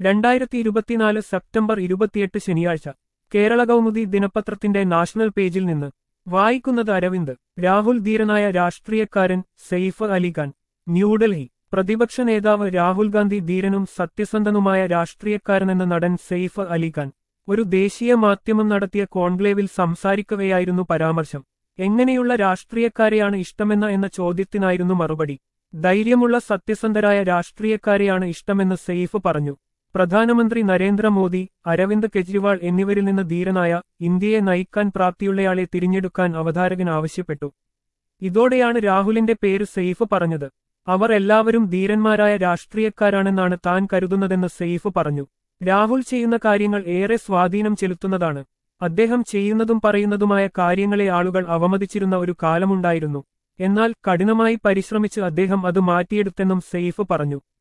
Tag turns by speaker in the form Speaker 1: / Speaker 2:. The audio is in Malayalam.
Speaker 1: രണ്ടായിരത്തി ഇരുപത്തിനാല് സെപ്റ്റംബർ ഇരുപത്തിയെട്ട് ശനിയാഴ്ച കേരള കൗമുദി ദിനപത്രത്തിന്റെ നാഷണൽ പേജിൽ നിന്ന് വായിക്കുന്നത് അരവിന്ദ് രാഹുൽ ധീരനായ രാഷ്ട്രീയക്കാരൻ സെയ്ഫ് അലിഖാൻ ന്യൂഡൽഹി പ്രതിപക്ഷ നേതാവ് രാഹുൽ ഗാന്ധി ധീരനും സത്യസന്ധനുമായ രാഷ്ട്രീയക്കാരനെന്ന നടൻ സെയ്ഫ് അലിഖാൻ ഒരു ദേശീയ മാധ്യമം നടത്തിയ കോൺക്ലേവിൽ സംസാരിക്കവെയായിരുന്നു പരാമർശം എങ്ങനെയുള്ള രാഷ്ട്രീയക്കാരെയാണ് ഇഷ്ടമെന്ന എന്ന ചോദ്യത്തിനായിരുന്നു മറുപടി ധൈര്യമുള്ള സത്യസന്ധരായ രാഷ്ട്രീയക്കാരെയാണ് ഇഷ്ടമെന്ന് സെയ്ഫ് പറഞ്ഞു പ്രധാനമന്ത്രി നരേന്ദ്രമോദി അരവിന്ദ് കെജ്രിവാൾ എന്നിവരിൽ നിന്ന് ധീരനായ ഇന്ത്യയെ നയിക്കാൻ പ്രാപ്തിയുള്ളയാളെ തിരഞ്ഞെടുക്കാൻ അവതാരകൻ ആവശ്യപ്പെട്ടു ഇതോടെയാണ് രാഹുലിന്റെ പേര് സെയ്ഫ് പറഞ്ഞത് അവർ എല്ലാവരും ധീരന്മാരായ രാഷ്ട്രീയക്കാരാണെന്നാണ് താൻ കരുതുന്നതെന്ന് സെയ്ഫ് പറഞ്ഞു രാഹുൽ ചെയ്യുന്ന കാര്യങ്ങൾ ഏറെ സ്വാധീനം ചെലുത്തുന്നതാണ് അദ്ദേഹം ചെയ്യുന്നതും പറയുന്നതുമായ കാര്യങ്ങളെ ആളുകൾ അവമതിച്ചിരുന്ന ഒരു കാലമുണ്ടായിരുന്നു എന്നാൽ കഠിനമായി പരിശ്രമിച്ച് അദ്ദേഹം അത് മാറ്റിയെടുത്തെന്നും സെയ്ഫ് പറഞ്ഞു